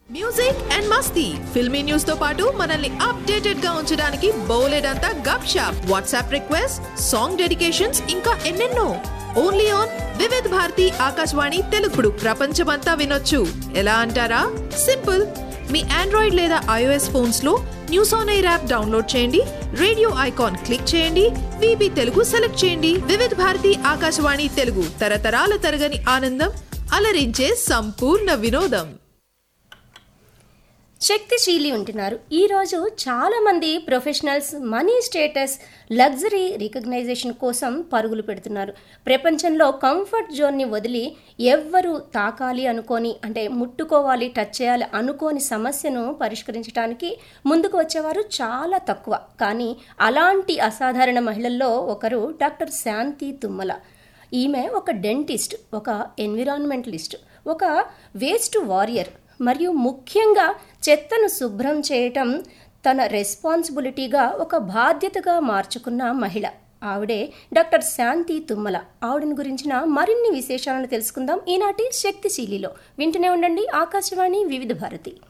music and మస్తీ filmy news తో పాటు మనల్ని అప్డేటెడ్ గా ఉంచడానికి బోలెడంతా గప్ షాప్ వాట్సాప్ రిక్వెస్ట్ సాంగ్ డెడికేషన్స్ ఇంకా ఎన్నెన్నో ఓన్లీ ఆన్ వివిధ్ భారతి ఆకాశవాణి తెలుగుడు ప్రపంచమంతా వినొచ్చు ఎలా అంటారా సింపుల్ మీ ఆండ్రాయిడ్ లేదా ఐఓఎస్ ఫోన్స్ లో news on AIR app download చేయండి రేడియో ఐకాన్ క్లిక్ చేయండి విబి తెలుగు సెలెక్ట్ చేయండి వివిధ భారతి ఆకాశవాణి తెలుగు తరతరాల తరగని ఆనందం అలరించే సంపూర్ణ వినోదం శక్తిశీలి ఉంటున్నారు ఈరోజు చాలామంది professionals money status luxury recognition కోసం పరుగులు పెడుతున్నారు ప్రపంచంలో కంఫర్ట్ జోన్ని వదిలి ఎవ్వరు తాకాలి అనుకోని అంటే ముట్టుకోవాలి టచ్ చేయాలి అనుకోని సమస్యను పరిష్కరించడానికి ముందుకు వచ్చేవారు చాలా తక్కువ కానీ అలాంటి అసాధారణ మహిళల్లో ఒకరు డాక్టర్ శాంతి తుమ్మల ఈమె ఒక డెంటిస్ట్ ఒక ఎన్విరాన్మెంటలిస్ట్ ఒక వేస్ట్ వారియర్ మరియు ముఖ్యంగా చెత్తను శుభ్రం చేయటం తన రెస్పాన్సిబిలిటీగా ఒక బాధ్యతగా మార్చుకున్న మహిళ ఆవిడే డాక్టర్ శాంతి తుమ్మల ఆవిడని గురించిన మరిన్ని విశేషాలను తెలుసుకుందాం ఈనాటి శక్తిశీలిలో వింటూనే ఉండండి ఆకాశవాణి వివిధ భారతి